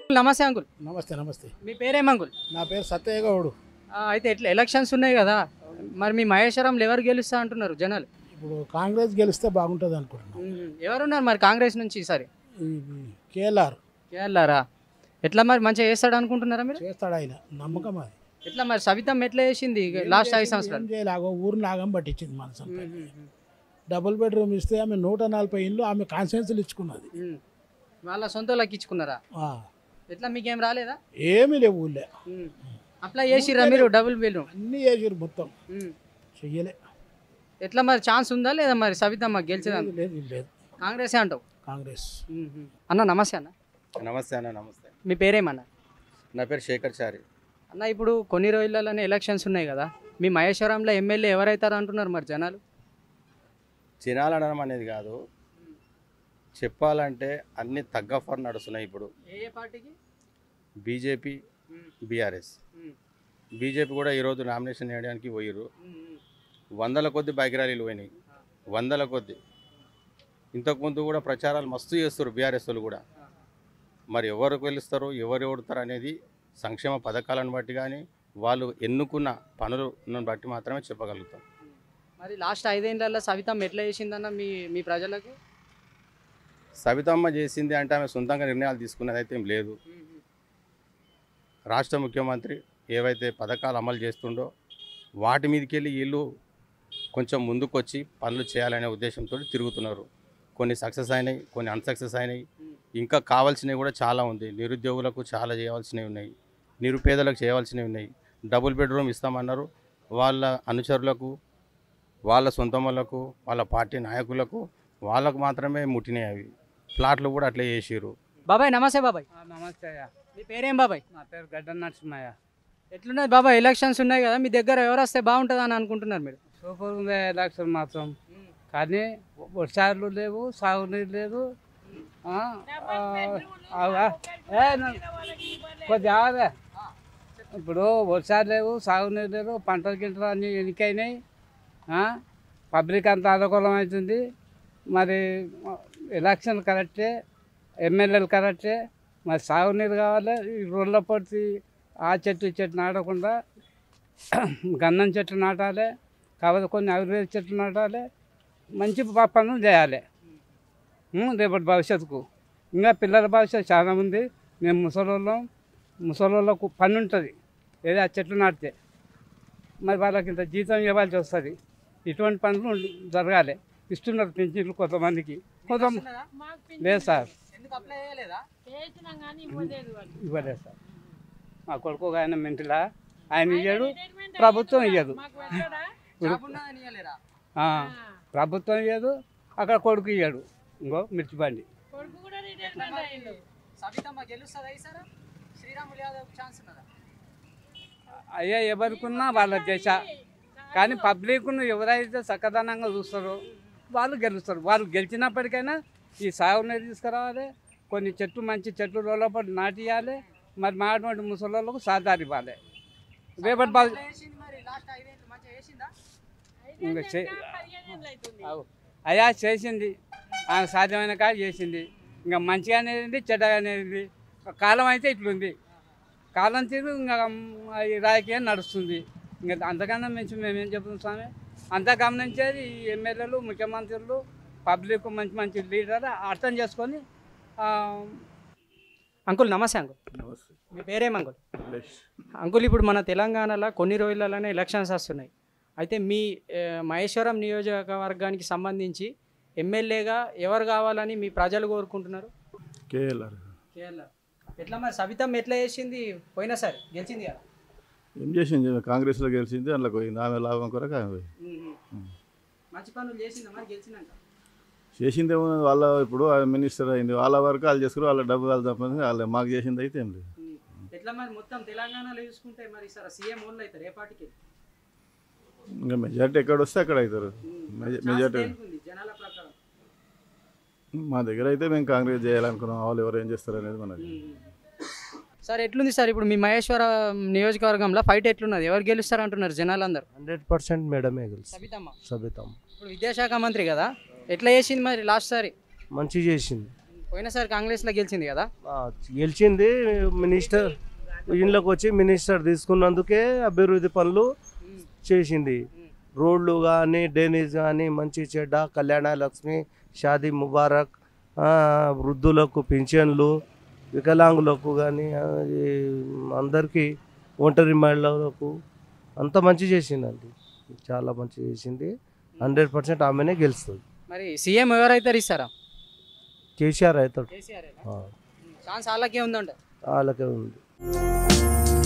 నమస్తే అంకుల్ నమస్తే నమస్తే మీ పేరేం అంకుల్ నా పేరు సత్యయ్య గౌడు ఆ, అయితే ఎట్లా ఎలక్షన్స్ ఉన్నాయి కదా మరి మీ మహేశ్వరంలో ఎవరు గెలుస్తా అంటున్నారు జనాలు ఇప్పుడు కాంగ్రెస్ గెలిస్తే బాగుంటుంది అనుకుంటున్నాను ఎవరున్నారు మరి కాంగ్రెస్ నుంచి ఈసారి ఇది కేఎల్ఆర్ కేరళారా ఎట్లా మరి మంచిగా చేస్తాడు అనుకుంటున్నారా మీరు చేస్తాడు ఆయన నమ్మకం అది ఎట్లా మరి సవితం ఎట్లా చేసింది లాస్ట్ ఐదు సంవత్సరాలు ఏం చేయలాగో ఊరు నాగం పట్టించింది మనసు డబుల్ బెడ్రూమ్ ఇస్తే ఆమె నూట నలభై ఇల్లు ఆమె కాన్సెన్స్లు ఇచ్చుకున్నది ఉమ్. వాళ్ళ సొంత వాళ్ళకి ఇచ్చుకున్నారా ఆ, ఎట్లా మీకేం రాలేదా ఏమీ లేవు ఊళ్ళే అప్లై చేసిర్రా మీరు డబుల్ బెడ్రూమ్ అన్నీ చేసిరు మొత్తం చెయ్యలే ఎట్లా మరి ఛాన్స్ ఉందా లేదా మరి సవితమ్మ గెలిచేదా లేదు, లేదు లేదు కాంగ్రెసే అంటావు కాంగ్రెస్ అన్న నమస్తే అన్న నమస్తే అన్న నమస్తే మీ పేరేమన్నా నా పేరు శేఖర్ చారి అన్న ఇప్పుడు కొన్ని రోజులలోనే ఎలక్షన్స్ ఉన్నాయి కదా మీ మహేశ్వరంలో ఎమ్మెల్యే ఎవరైతారు అంటున్నారు మరి జనాలు తినాలనడం అనేది కాదు చెప్పాలంటే అన్ని తగ్గఫర్ నడుస్తున్నాయి ఇప్పుడు ఏ ఏ పార్టీకి బీజేపీ బీఆర్ఎస్ బీజేపీ కూడా ఈరోజు నామినేషన్ వేయడానికి పోయిర్రు వందల కొద్ది బైక్ ర్యాలీలు పోయినాయి వందల కొద్ది ఇంతకుముందు కూడా ప్రచారాలు మస్తు చేస్తారు బీఆర్ఎస్ వాళ్ళు కూడా మరి ఎవరు గెలుస్తారు ఎవరు ఓడతారు అనేది సంక్షేమ పథకాలను బట్టి కానీ వాళ్ళు ఎన్నుకున్న పనులను బట్టి మాత్రమే చెప్పగలుగుతాం మరి లాస్ట్ ఐదేళ్లలో సవితమ్మ ఎట్లా చేసిందన్న మీ మీ ప్రజలకు సవితమ్మ చేసింది అంటే ఆమె సొంతంగా నిర్ణయాలు తీసుకున్నది అయితే ఏం లేదు రాష్ట్ర ముఖ్యమంత్రి ఏవైతే పథకాలు అమలు చేస్తుండో వాటి మీదకి వెళ్ళి వీళ్ళు కొంచెం ముందుకొచ్చి పనులు చేయాలనే ఉద్దేశంతో తిరుగుతున్నారు కొన్ని సక్సెస్ అయినాయి కొన్ని అన్సక్సెస్ అయినాయి ఇంకా కావాల్సినవి కూడా చాలా ఉంది నిరుద్యోగులకు చాలా చేయవలసినవి ఉన్నాయి నిరుపేదలకు చేయవలసినవి ఉన్నాయి డబుల్ బెడ్రూమ్ ఇస్తామన్నారు వాళ్ళ అనుచరులకు వాళ్ళ సొంత వాళ్ళకు వాళ్ళ పార్టీ నాయకులకు వాళ్ళకు మాత్రమే ముట్టినాయి అవి ప్లాట్లు కూడా అట్లే చేసిర్రు బాబాయ్ నమస్తే బాబాయ్ నమస్తే అయ్యా మీ పేరేం బాబాయ్ నా పేరు గడ్డ నరసింహయ్య ఎట్లున్నది బాబాయ్ ఎలక్షన్స్ ఉన్నాయి కదా మీ దగ్గర ఎవరు వస్తే బాగుంటుంది అని అనుకుంటున్నారు మీరు సూపర్ ఉంది ఎలక్షన్ మాత్రం కానీ వర్షాలు లేవు సాగునీరు లేదు ఆ, ఆ, ఆగా. ఏ, నా- కొద్దిగా ఆగవే. ఇప్పుడు వర్షాలు లేవు సాగునీరు లేవు పంటలు గింటలు అన్నీ ఎనికైనాయి పబ్లిక్ అంతా అనుకూలం అవుతుంది మరి ఎలక్షన్ కరెక్టే ఎమ్మెల్యేలు కరెక్టే మరి సాగునీరు కావాలి ఈ రోడ్ల పడితే ఆ చెట్టు ఈ చెట్టు నాటకుండా గంధం చెట్టు నాటాలి కాకపోతే కొన్ని ఆయుర్వేద చెట్లు నాటాలి మంచి ప- పనులు చేయాలి ఉం, రేపటి భవిష్యత్తుకు ఇంకా పిల్లల భవిష్యత్తు చాలా ఉంది మేము ముసలోళ్ళం ముసలోళ్ళకు పని ఉంటుంది ఏదో ఆ చెట్లు నాటితే మరి వాళ్ళకి ఇంత జీతం ఇవ్వాల్సి వస్తుంది ఇటువంటి పనులు ఉండ- జరగాలి ఇస్తున్నారు పింఛన్లు కొంతమందికి కొంత లేదు సార్ ఎందుకు అప్లై చేయలేదా ఇవ్వలేదు సార్ మా కొడుకు ఒక ఆయన మెంటిలా ఆయన ఇయ్యాడు ప్రభుత్వం ఇయ్యదు జాబ్ ఉన్నదని ఇయ్యలేరా? ఆ, ప్రభుత్వం ఇయ్యదు అక్కడ కొడుకు ఇయ్యాడు ఇంకో మిర్చి బండి ఎట్లా మరి సవితమ్మ గెలుస్తుందా ఈసారి శ్రీరాములు యాదవ్ ఛాన్స్ ఉన్నదా అయ్యా ఎవరికున్నా వాళ్ళ దేశ కానీ పబ్లిక్ను ఎవరైతే చక్కదనంగా చూస్తారో వాళ్ళు గెలుస్తారు వాళ్ళు గెలిచినప్పటికైనా ఈ సాగునీరు తీసుకురావాలి కొన్ని చెట్లు మంచి చెట్లు లోపల నాటియాలి మరి మాటువంటి ముసలోళ్ళకు సాధారి ఇవ్వాలి రేపటి బాగా ఎట్లా చేసింది మరి లాస్ట్ ఐదేళ్ళు మంచిగా చేసిందా ఇంకా చే అవు. అయ్యా చేసింది ఆమె సాధ్యమైన కాడ చేసింది ఇంకా మంచిగా అనేది చెడ్డగా అనేది కాలం అయితే ఇట్లుంది కాలం తీరు ఇంకా ఈ రాజకీయం నడుస్తుంది ఇంకా అంతకన్నా మించి మేమేం చెప్తున్నాం స్వామి అంతా గమనించేది ఈ ఎమ్మెల్యేలు ముఖ్యమంత్రులు పబ్లిక్ మంచి మంచి లీడర్ అర్థం చేసుకొని ఆ, అంకుల్ నమస్తే అంకుల్ మీ పేరేం అంకుల్ అంకుల్ ఇప్పుడు మన తెలంగాణలో కొన్ని రోజులలోనే ఎలక్షన్స్ వస్తున్నాయి అయితే మీ ఆ, మహేశ్వరం నియోజకవర్గానికి సంబంధించి ఎమ్మెల్యేగా ఎవరు కావాలని మీ ప్రజలు కోరుకుంటున్నారు కేఎల్ఆర్ కేరళ ఎట్లా మరి సవితం ఎట్లా చేసింది పోయినా సరే గెలిచింది కదా ఏం చేసింది కాంగ్రెస్లో గెలిచింది అందులో పోయింది ఆమె లాభం కొరకు ఆమె పోయింది మంచి పనులు చేసిందా మరి గెలిచినాక చేసిందేమో వాళ్ళ ఇప్పుడు ఆమె మినిస్టర్ అయింది వాళ్ళ వరకు వాళ్ళు చేసుకుని వాళ్ళ డబ్బు వాళ్ళు తప్పని వాళ్ళు మాకు చేసింది అయితే ఏం లేదు ఎట్లా మరి మొత్తం తెలంగాణలో చూసుకుంటే మరి సార్ సీఎం ఓన్లు అవుతారు ఏ పార్టీకి ఇంకా మెజార్టీ ఎక్కడ వస్తే అక్కడ అవుతారు మెజ- మెజార్టీ ఉంది జనాల ప్రకారం మా దగ్గర అయితే మేము కాంగ్రెస్ చేయాలనుకున్నాం వాళ్ళు ఎవరు ఏం చేస్తారు అనేది మనకి సార్ ఎట్లుంది సార్ ఇప్పుడు మీ మహేశ్వర నియోజకవర్గంలో ఫైట్ ఎట్లున్నది ఎవరు గెలుస్తారు అంటున్నారు జనాలందరూ హండ్రెడ్ పర్సెంట్ మేడమే గెలుసు సబితమ్మ సబితం ఇప్పుడు విద్యాశాఖ మంత్రి కదా ఎట్లా చేసింది మరి లాస్ట్ సారి మంచి చేసింది పోయినసారి కాంగ్రెస్లో గెలిచింది కదా ఆ, గెలిచింది మినిస్టర్ ఇంట్లోకి వచ్చి మినిస్టర్ తీసుకున్నందుకే అభివృద్ధి పనులు చేసింది రోడ్లు కానీ డ్రైనేజ్ కానీ మంచి చెడ్డ కళ్యాణ లక్ష్మి షాదీ ముబారక్ ఆ, వృద్ధులకు పింఛన్లు వికలాంగులకు కానీ అందరికీ ఒంటరి మహిళలకు అంత మంచి చేసిందండి చాలా మంచి చేసింది హండ్రెడ్ పర్సెంట్ ఆమెనే గెలుస్తుంది మరి సీఎం ఎవరైతే ఇస్తారా కేసీఆర్ అవుతాడు కేసీఆర్ ఆ, ఛాన్స్ వాళ్ళకే ఉందంట వాళ్ళకే ఉంది